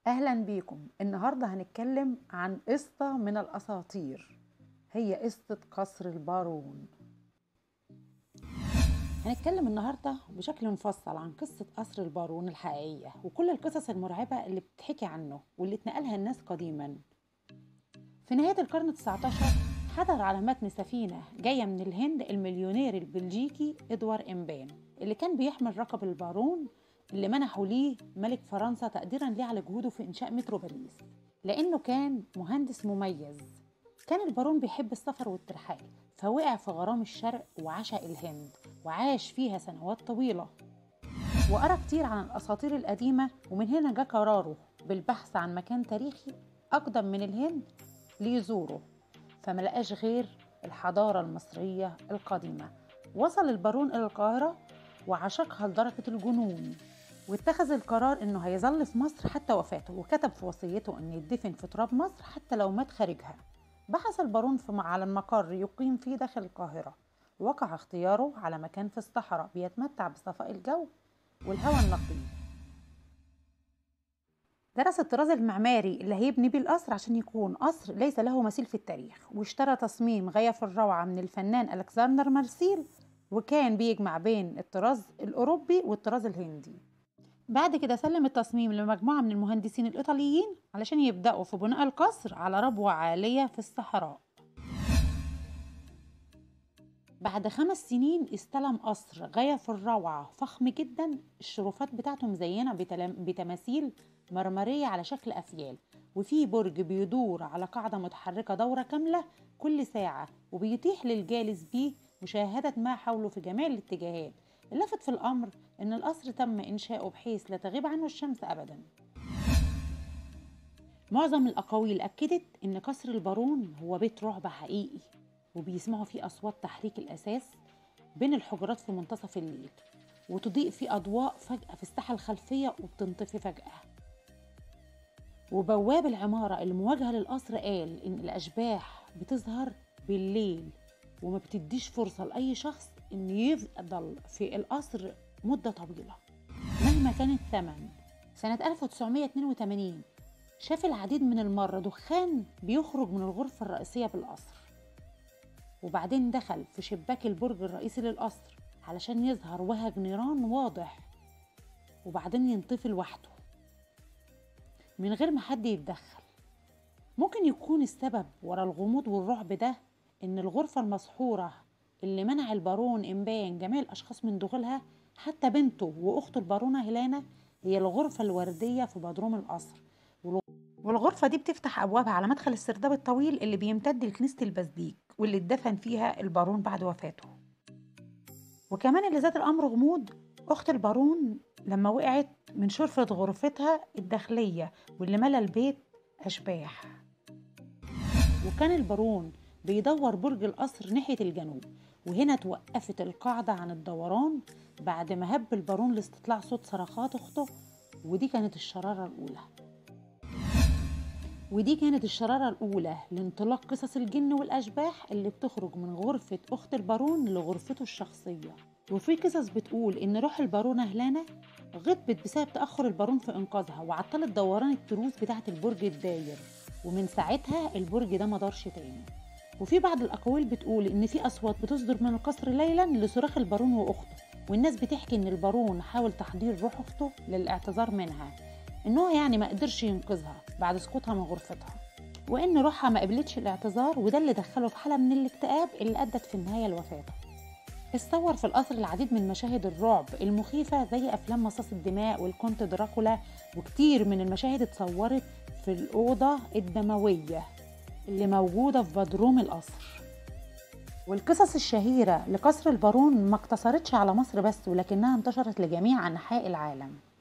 اهلا بيكم النهارده هنتكلم عن قصه من الاساطير هي قصه قصر البارون هنتكلم النهارده بشكل مفصل عن قصه قصر البارون الحقيقيه وكل القصص المرعبه اللي بتحكي عنه واللي اتنقلها الناس قديما في نهايه القرن 19 حضر على متن سفينه جايه من الهند المليونير البلجيكي ادوار امبان اللي كان بيحمل لقب البارون اللي منحوا ليه ملك فرنسا تقديرا ليه على جهوده في إنشاء مترو باريس لأنه كان مهندس مميز كان البارون بيحب السفر والترحال فوقع في غرام الشرق وعشق الهند وعاش فيها سنوات طويلة وقرا كتير عن الأساطير القديمة ومن هنا جه قراره بالبحث عن مكان تاريخي أقدم من الهند ليزوره فملقاش غير الحضارة المصرية القديمة وصل البارون إلى القاهرة وعشقها لدرجة الجنون واتخذ القرار انه هيظل في مصر حتى وفاته وكتب في وصيته انه يدفن في تراب مصر حتى لو مات خارجها بحث البارون في على المقر يقيم فيه داخل القاهرة وقع اختياره على مكان في الصحراء بيتمتع بصفاء الجو والهواء النقي درس الطراز المعماري اللي هيبني بيه القصر عشان يكون قصر ليس له مثيل في التاريخ واشترى تصميم غاية في الروعة من الفنان ألكسندر مارسيل وكان بيجمع بين الطراز الأوروبي والطراز الهندي بعد كده سلم التصميم لمجموعة من المهندسين الإيطاليين علشان يبدأوا في بناء القصر على ربوة عالية في الصحراء بعد خمس سنين استلم قصر غاية في الروعة فخم جدا الشرفات بتاعته مزينة بتماثيل مرمرية على شكل أفيال وفي برج بيدور على قاعدة متحركة دورة كاملة كل ساعة وبيتيح للجالس بيه مشاهدة ما حوله في جميع الاتجاهات اللفت في الأمر أن القصر تم إنشاؤه بحيث لا تغيب عنه الشمس أبدا معظم الأقاويل أكدت أن قصر البارون هو بيت رعب حقيقي وبيسمعوا فيه أصوات تحريك الأساس بين الحجرات في منتصف الليل وتضيء فيه أضواء فجأة في الساحة الخلفية وبتنطفي فجأة وبواب العمارة المواجهة للقصر قال إن الأشباح بتظهر بالليل وما بتديش فرصة لأي شخص إن يفضل في القصر مدة طويلة مهما كان الثمن سنة 1982 شاف العديد من المرة دخان بيخرج من الغرفة الرئيسية بالقصر وبعدين دخل في شباك البرج الرئيسي للقصر علشان يظهر وهج نيران واضح وبعدين ينطفي لوحده من غير ما حد يتدخل ممكن يكون السبب ورا الغموض والرعب ده إن الغرفة المسحورة اللي منع البارون إمبان جميع الأشخاص من دخولها حتى بنته وأخته البارونة هيلانا هي الغرفة الوردية في بدروم القصر والغرفة دي بتفتح أبوابها على مدخل السرداب الطويل اللي بيمتد لكنيسة البزديك واللي اتدفن فيها البارون بعد وفاته وكمان اللي زاد الأمر غموض أخت البارون لما وقعت من شرفة غرفتها الداخلية واللي ملا البيت أشباح وكان البارون بيدور برج القصر ناحية الجنوب وهنا توقفت القاعدة عن الدوران بعد ما هب البارون لاستطلاع صوت صرخات أخته ودي كانت الشرارة الأولى ودي كانت الشرارة الأولى لانطلاق قصص الجن والأشباح اللي بتخرج من غرفة أخت البارون لغرفته الشخصية وفي قصص بتقول إن روح البارونة هلانة غضبت بسبب تأخر البارون في إنقاذها وعطلت دوران التروس بتاعة البرج الداير ومن ساعتها البرج ده مدارش تاني وفي بعض الأقاويل بتقول إن في أصوات بتصدر من القصر ليلا لصراخ البارون وأخته والناس بتحكي إن البارون حاول تحضير روح أخته للاعتذار منها إن هو يعني ما قدرش ينقذها بعد سقوطها من غرفتها وإن روحها ما قبلتش الاعتذار وده اللي دخله في حالة من الاكتئاب اللي أدت في النهاية لوفاته اتصور في القصر العديد من مشاهد الرعب المخيفة زي أفلام مصاص الدماء والكونت دراكولا وكتير من المشاهد اتصورت في الأوضة الدموية اللي موجودة في بدروم القصر والقصص الشهيرة لقصر البارون ما اقتصرتش على مصر بس ولكنها انتشرت لجميع أنحاء العالم